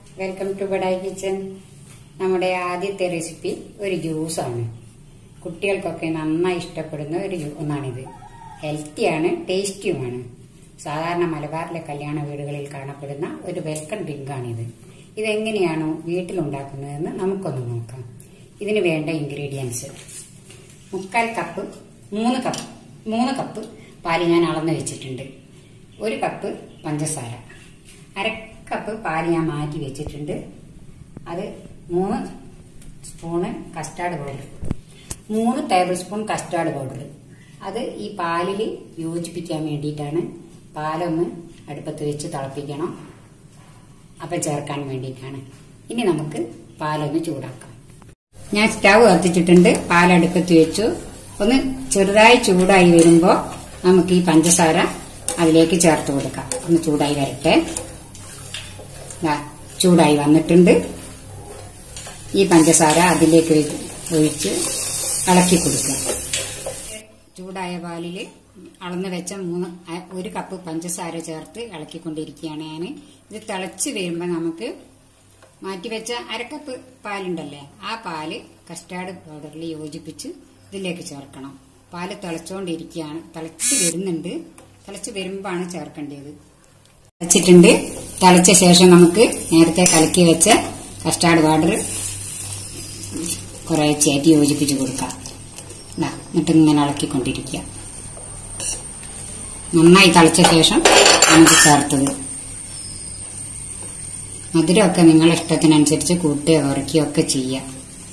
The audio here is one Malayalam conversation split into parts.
വെൽക്കം ടു ബഡായി കിച്ചൻ നമ്മുടെ ആദ്യത്തെ റെസിപ്പി ഒരു ജ്യൂസാണ് കുട്ടികൾക്കൊക്കെ നന്നായി ഇഷ്ടപ്പെടുന്ന ഒരു ജ്യൂ- ഒന്നാണിത് ഹെൽത്തിയാണ് ടേസ്റ്റിയുമാണ് സാധാരണ മലബാറിലെ കല്യാണ വീടുകളിൽ കാണപ്പെടുന്ന ഒരു വെൽക്കം ഡ്രിങ്കാണിത് ഇതെങ്ങനെയാണോ വീട്ടിലുണ്ടാക്കുന്നതെന്ന് നമുക്കൊന്ന് നോക്കാം ഇതിന് വേണ്ട ഇൻഗ്രീഡിയൻസ് മുക്കാൽ കപ്പ് മൂന്ന് കപ്പ് മൂന്ന് കപ്പ് പാല് ഞാൻ അളന്ന് വെച്ചിട്ടുണ്ട് ഒരു കപ്പ് പഞ്ചസാര അര കപ്പ് പാല് ഞാൻ മാറ്റി വെച്ചിട്ടുണ്ട് അത് മൂന്ന് സ്പൂണ് കസ്റ്റാർഡ് പൗഡർ മൂന്ന് ടേബിൾ സ്പൂൺ കസ്റ്റാർഡ് പൗഡർ അത് ഈ പാലിൽ യോജിപ്പിക്കാൻ വേണ്ടിയിട്ടാണ് പാലൊന്ന് അടുപ്പത്ത് വെച്ച് തിളപ്പിക്കണം അപ്പം ചേർക്കാൻ വേണ്ടിയിട്ടാണ് ഇനി നമുക്ക് പാലൊന്ന് ചൂടാക്കാം ഞാൻ സ്റ്റവ് കത്തിച്ചിട്ടുണ്ട് പാലടുപ്പത്ത് വെച്ചു ഒന്ന് ചെറുതായി ചൂടായി വരുമ്പോൾ നമുക്ക് ഈ പഞ്ചസാര അതിലേക്ക് ചേർത്ത് കൊടുക്കാം ഒന്ന് ചൂടായി വരട്ടെ ദാ, ചൂടായി വന്നിട്ടുണ്ട് ഈ പഞ്ചസാര അതിലേക്ക് ഒഴി- ഒഴിച്ച് ഇളക്കി കൊടുക്കുക ചൂടായ പാലിൽ അളന്ന് വെച്ച മൂന്ന് അ- ഒരു കപ്പ് പഞ്ചസാര ചേർത്ത് ഇളക്കിക്കൊണ്ടിരിക്കുകയാണ് ഞാൻ ഇത് തിളച്ച് വരുമ്പോൾ നമുക്ക് മാറ്റിവെച്ച അരക്കപ്പ് പാലുണ്ടല്ലേ ആ പാല് കസ്റ്റാർഡ് പൗഡറിൽ യോജിപ്പിച്ച് ഇതിലേക്ക് ചേർക്കണം പാല് തിളച്ചുകൊണ്ടിരിക്കുകയാണ് തിളച്ച് വരുന്നുണ്ട് തിളച്ച് വരുമ്പോഴാണ് ചേർക്കേണ്ടത് തിളച്ചിട്ടുണ്ട് തിളച്ച ശേഷം നമുക്ക് നേരത്തെ കലക്കി വെച്ച കസ്റ്റാർഡ് പൗഡർ കുറെ ചേറ്റി യോജിപ്പിച്ച് കൊടുക്കാം ദാ, എന്നിട്ട് ഇങ്ങനെ ഇളക്കിക്കൊണ്ടിരിക്കുക നന്നായി തിളച്ച ശേഷം നമുക്ക് ചേർത്തത് മധുരമൊക്കെ നിങ്ങളുടെ ഇഷ്ടത്തിനനുസരിച്ച് കൂട്ടുകയോ കുറയ്ക്കുകയോ ഒക്കെ ചെയ്യാം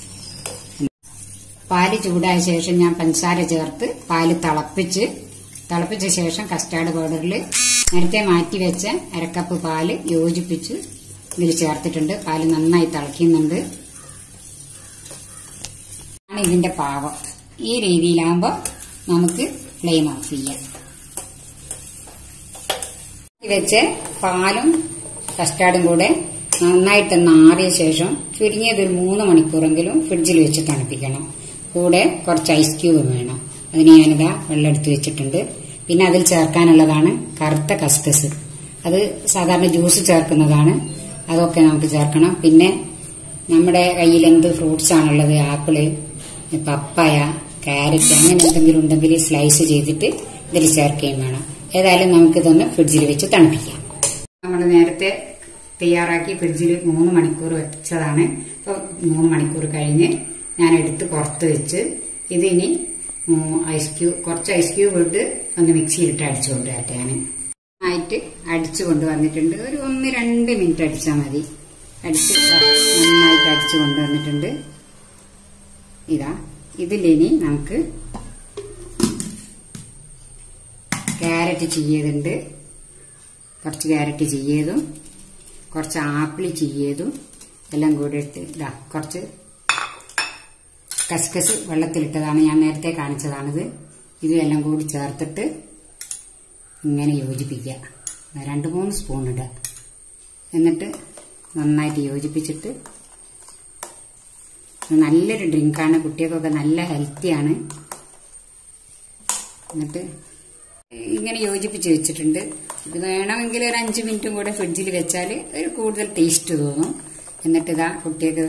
പാല് ചൂടായ ശേഷം ഞാൻ പഞ്ചസാര ചേർത്ത് പാല് തിളപ്പിച്ച് തിളപ്പിച്ച ശേഷം കസ്റ്റാർഡ് പൗഡറിൽ നേരത്തെ മാറ്റി വെച്ച അരക്കപ്പ് പാല് യോജിപ്പിച്ച് ഇതിൽ ചേർത്തിട്ടുണ്ട് പാല് നന്നായി തിളയ്ക്കുന്നുണ്ട് ആണ് ഇതിന്റെ പാകം ഈ രീതിയിലാകുമ്പോൾ നമുക്ക് ഫ്ലെയിം ഓഫ് ചെയ്യാം വെച്ച് പാലും കസ്റ്റാർഡും കൂടെ നന്നായിട്ട് നാറിയ ശേഷം ചുരുങ്ങിയത് ഒരു മൂന്ന് മണിക്കൂറെങ്കിലും ഫ്രിഡ്ജിൽ വെച്ച് തണുപ്പിക്കണം കൂടെ കുറച്ച് ഐസ് ക്യൂബ് വേണം അതിന് ഞാനിതാ വെള്ളം എടുത്ത് വെച്ചിട്ടുണ്ട് പിന്നെ അതിൽ ചേർക്കാനുള്ളതാണ് കറുത്ത കസ്കസ് അത് സാധാരണ ജ്യൂസ് ചേർക്കുന്നതാണ് അതൊക്കെ നമുക്ക് ചേർക്കണം പിന്നെ നമ്മുടെ കയ്യിൽ എന്ത് ഫ്രൂട്ട്സ് ആണുള്ളത് ആപ്പിള് പപ്പായ ക്യാരറ്റ് അങ്ങനെ എന്തെങ്കിലും ഉണ്ടെങ്കിൽ സ്ലൈസ് ചെയ്തിട്ട് ഇതിൽ ചേർക്കുകയും വേണം ഏതായാലും നമുക്കിതൊന്ന് ഫ്രിഡ്ജിൽ വെച്ച് തണുപ്പിക്കാം നമ്മൾ നേരത്തെ തയ്യാറാക്കി ഫ്രിഡ്ജിൽ മൂന്ന് മണിക്കൂർ വെച്ചതാണ് ഇപ്പോൾ മൂന്ന് മണിക്കൂർ കഴിഞ്ഞ് ഞാൻ എടുത്ത് പുറത്ത് വെച്ച് ഇതിനി ഉം, ഐസ് ക്യൂബ് കുറച്ച് ഐസ് ക്യൂബ് ഇട്ട് ഒന്ന് മിക്സിയിലിട്ട് അടിച്ചു കൊണ്ടുവരട്ടെ ഞാൻ ആയിട്ട് അടിച്ചു കൊണ്ടുവന്നിട്ടുണ്ട് ഒരു ഒന്ന് രണ്ട് മിനിറ്റ് അടിച്ചാൽ മതി അടിച്ച് ദാ നന്നായിട്ട് അടിച്ചു കൊണ്ടുവന്നിട്ടുണ്ട് ഇതാ ഇതിലിനി നമുക്ക് ക്യാരറ്റ് ചെയ്യതുണ്ട് കുറച്ച് ക്യാരറ്റ് ചെയ്യതും കുറച്ച് ആപ്പിൾ ചെയ്യതും എല്ലാം കൂടി ഇട്ട് ഇതാ കുറച്ച് കസ്കസ് വെള്ളത്തിലിട്ടതാണ് ഞാൻ നേരത്തെ കാണിച്ചതാണിത് ഇതും എല്ലാം കൂടി ചേർത്തിട്ട് ഇങ്ങനെ യോജിപ്പിക്കുക രണ്ട് മൂന്ന് സ്പൂൺ ഇടുക എന്നിട്ട് നന്നായിട്ട് യോജിപ്പിച്ചിട്ട് നല്ലൊരു ഡ്രിങ്കാണ് കുട്ടികൾക്കൊക്കെ നല്ല ഹെൽത്തിയാണ് എന്നിട്ട് ഇങ്ങനെ യോജിപ്പിച്ച് വെച്ചിട്ടുണ്ട് ഇത് വേണമെങ്കിൽ ഒരു അഞ്ച് മിനിറ്റും കൂടെ ഫ്രിഡ്ജിൽ വെച്ചാൽ ഒരു കൂടുതൽ ടേസ്റ്റ് തോന്നും എന്നിട്ട് ഇതാ കുട്ടികൾക്ക്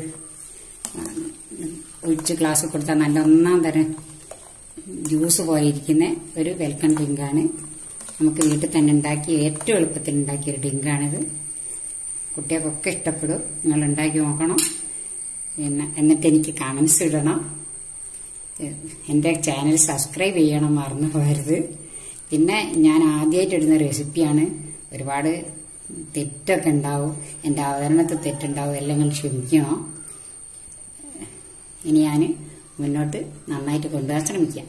ഒഴിച്ച് ഗ്ലാസ് കൊടുത്താൽ നല്ല ഒന്നാം തരം ജ്യൂസ് പോലെ ഇരിക്കുന്ന ഒരു വെൽക്കം ഡ്രിങ്കാണ് നമുക്ക് വീട്ടിൽ തന്നെ ഉണ്ടാക്കി ഏറ്റവും എളുപ്പത്തിൽ ഉണ്ടാക്കിയ ഒരു ഡ്രിങ്കാണിത് കുട്ടികൾക്കൊക്കെ ഇഷ്ടപ്പെടും നിങ്ങൾ ഉണ്ടാക്കി നോക്കണം പിന്നെ എന്നിട്ട് എനിക്ക് കമൻസ് ഇടണം എൻ്റെ ചാനൽ സബ്സ്ക്രൈബ് ചെയ്യണം മറന്നു പോകരുത് പിന്നെ ഞാൻ ആദ്യമായിട്ട് ഇടുന്ന റെസിപ്പിയാണ് ഒരുപാട് തെറ്റൊക്കെ ഉണ്ടാവും എൻ്റെ അവതരണത്തിൽ തെറ്റുണ്ടാവും എല്ലാം നിങ്ങൾ ക്ഷമിക്കണം ഇനി ഞാൻ മുന്നോട്ട് നന്നായിട്ട് കൊണ്ടുപോകാൻ ശ്രമിക്കാം